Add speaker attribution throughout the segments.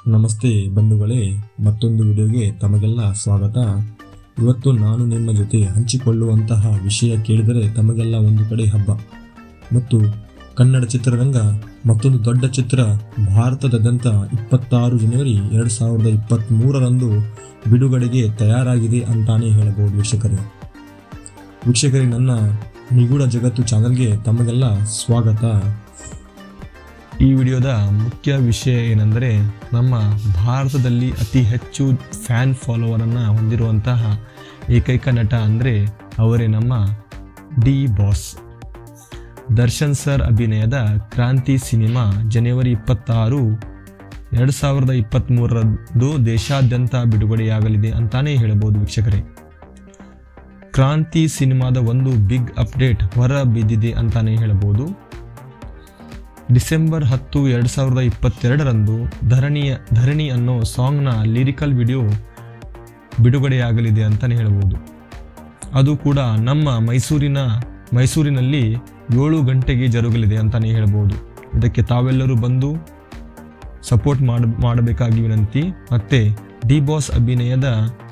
Speaker 1: ನಮಸ್ತೆ ಬಂಧುಗಳೇ ಮತ್ತೊಂದು ವಿಡಿಯೋಗೆ ತಮಗೆಲ್ಲ ಸ್ವಾಗತ ಇವತ್ತು ನಾನು ನಿಮ್ಮ ಜೊತೆ ಹಂಚಿಕೊಳ್ಳುವಂತಹ ವಿಷಯ ಕೇಳಿದರೆ ತಮಗೆಲ್ಲ ಒಂದು ಕಡೆ ಹಬ್ಬ ಮತ್ತು ಕನ್ನಡ ಚಿತ್ರರಂಗ ಮತ್ತೊಂದು ದೊಡ್ಡ ಚಿತ್ರ ಭಾರತದಾದ್ಯಂತ ಇಪ್ಪತ್ತಾರು ಜನವರಿ ಎರಡು ಸಾವಿರದ ಇಪ್ಪತ್ತ್ಮೂರರಂದು ಬಿಡುಗಡೆಗೆ ತಯಾರಾಗಿದೆ ಅಂತಾನೆ ಹೇಳಬಹುದು ವೀಕ್ಷಕರೇ ವೀಕ್ಷಕರೇ ನನ್ನ ನಿಗೂಢ ಜಗತ್ತು ಚಾನಲ್ಗೆ ತಮಗೆಲ್ಲ ಸ್ವಾಗತ ಈ ವಿಡಿಯೋದ ಮುಖ್ಯ ವಿಷಯ ಏನೆಂದರೆ ನಮ್ಮ ಭಾರತದಲ್ಲಿ ಅತಿ ಹೆಚ್ಚು ಫ್ಯಾನ್ ಫಾಲೋವರನ್ನು ಹೊಂದಿರುವಂತಹ ಏಕೈಕ ನಟ ಅಂದರೆ ಅವರೇ ನಮ್ಮ ಡಿ ಬಾಸ್ ದರ್ಶನ್ ಸರ್ ಅಭಿನಯದ ಕ್ರಾಂತಿ ಸಿನಿಮಾ ಜನವರಿ ಇಪ್ಪತ್ತಾರು ಎರಡು ಸಾವಿರದ ಇಪ್ಪತ್ತ್ಮೂರರಂದು ದೇಶಾದ್ಯಂತ ಬಿಡುಗಡೆಯಾಗಲಿದೆ ಅಂತಾನೇ ಹೇಳಬಹುದು ವೀಕ್ಷಕರೇ ಕ್ರಾಂತಿ ಸಿನಿಮಾದ ಒಂದು ಬಿಗ್ ಅಪ್ಡೇಟ್ ಹೊರ ಬಿದ್ದಿದೆ ಅಂತಾನೆ ಹೇಳಬಹುದು ಡಿಸೆಂಬರ್ ಹತ್ತು ಎರಡು ಸಾವಿರದ ಇಪ್ಪತ್ತೆರಡರಂದು ಧರಣಿಯ ಧರಣಿ ಅನ್ನೋ ಸಾಂಗ್ನ ಲಿರಿಕಲ್ ವಿಡಿಯೋ ಬಿಡುಗಡೆಯಾಗಲಿದೆ ಅಂತಲೇ ಹೇಳ್ಬೋದು ಅದು ಕೂಡ ನಮ್ಮ ಮೈಸೂರಿನ ಮೈಸೂರಿನಲ್ಲಿ ಏಳು ಗಂಟೆಗೆ ಜರುಗಲಿದೆ ಅಂತಲೇ ಹೇಳ್ಬೋದು ಇದಕ್ಕೆ ತಾವೆಲ್ಲರೂ ಬಂದು ಸಪೋರ್ಟ್ ಮಾಡ ಮಾಡಬೇಕಾಗಿ ವಿನಂತಿ ಮತ್ತು ಡಿ ಬಾಸ್ ಅಭಿನಯದ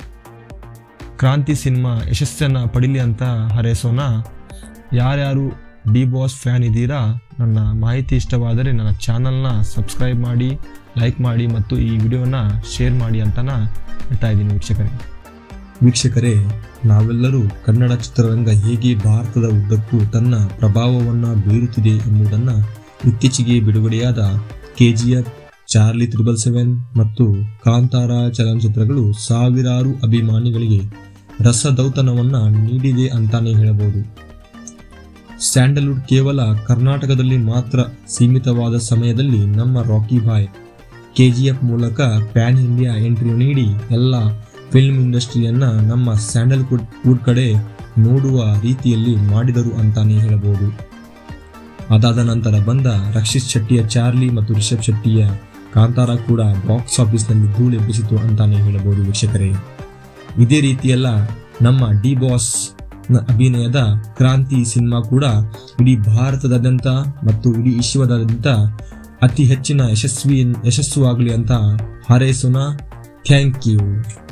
Speaker 1: ಕ್ರಾಂತಿ ಸಿನಿಮಾ ಯಶಸ್ಸನ್ನು ಪಡೀಲಿ ಅಂತ ಹಾರೈಸೋಣ ಯಾರ್ಯಾರು ಡಿ ಬಾಸ್ ಫ್ಯಾನ್ ಇದ್ದೀರಾ ನನ್ನ ಮಾಹಿತಿ ಇಷ್ಟವಾದರೆ ನನ್ನ ಚಾನಲ್ನ ಸಬ್ಸ್ಕ್ರೈಬ್ ಮಾಡಿ ಲೈಕ್ ಮಾಡಿ ಮತ್ತು ಈ ವಿಡಿಯೋನ ಶೇರ್ ಮಾಡಿ ಅಂತನ ಹೇಳ್ತಾ ಇದ್ದೀನಿ ವೀಕ್ಷಕರೇ ವೀಕ್ಷಕರೇ ನಾವೆಲ್ಲರೂ ಕನ್ನಡ ಚಿತ್ರರಂಗ ಹೇಗೆ ಭಾರತದ ಉದ್ದಕ್ಕೂ ತನ್ನ ಪ್ರಭಾವವನ್ನು ಬೀರುತ್ತಿದೆ ಎಂಬುದನ್ನು ಇತ್ತೀಚೆಗೆ ಬಿಡುಗಡೆಯಾದ K G F Charlie triple seven ಮತ್ತು ಕಾಂತಾರ ಚಲನಚಿತ್ರಗಳು ಸಾವಿರಾರು ಅಭಿಮಾನಿಗಳಿಗೆ ರಸದೌತಣವನ್ನು ನೀಡಿದೆ ಅಂತಾನೆ ಹೇಳಬಹುದು ಸ್ಯಾಂಡಲ್ವುಡ್ ಕೇವಲ ಕರ್ನಾಟಕದಲ್ಲಿ ಮಾತ್ರ ಸೀಮಿತವಾದ ಸಮಯದಲ್ಲಿ ನಮ್ಮ ರಾಕಿ ಬಾಯ್ ಕೆಜಿಎಫ್ ಮೂಲಕ ಪ್ಯಾನ್ ಇಂಡಿಯಾ ಎಂಟ್ರಿ ನೀಡಿ ಎಲ್ಲ ಫಿಲ್ಮ್ ಇಂಡಸ್ಟ್ರಿಯನ್ನ ನಮ್ಮ ಸ್ಯಾಂಡಲ್ವುಡ್ ವುಡ್ ಕಡೆ ನೋಡುವ ರೀತಿಯಲ್ಲಿ ಮಾಡಿದರು ಅಂತಾನೆ ಹೇಳಬಹುದು ಅದಾದ ನಂತರ ಬಂದ ರಕ್ಷಿತ್ ಶೆಟ್ಟಿಯ ಚಾರ್ಲಿ ಮತ್ತು ರಿಷಬ್ ಶೆಟ್ಟಿಯ ಕಾಂತಾರ ಕೂಡ ಬಾಕ್ಸ್ ಆಫೀಸ್ನಲ್ಲಿ ಧೂಳೆಬ್ಬಿಸಿತು ಅಂತಾನೆ ಹೇಳಬಹುದು ವೀಕ್ಷಕರೇ ಇದೇ ರೀತಿಯಲ್ಲ ನಮ್ಮ ಡಿ ಬಾಸ್ ನ ಅಭಿನಯದ ಕ್ರಾಂತಿ ಸಿನಿಮಾ ಕೂಡ ಇಡೀ ಭಾರತದಾದ್ಯಂತ ಮತ್ತು ಇಡೀ ವಿಶ್ವದಾದ್ಯಂತ ಅತಿ ಹೆಚ್ಚಿನ ಯಶಸ್ವಿ ಯಶಸ್ಸು ಆಗಲಿ ಅಂತ ಹಾರೈಸೋಣ ಥ್ಯಾಂಕ್ ಯು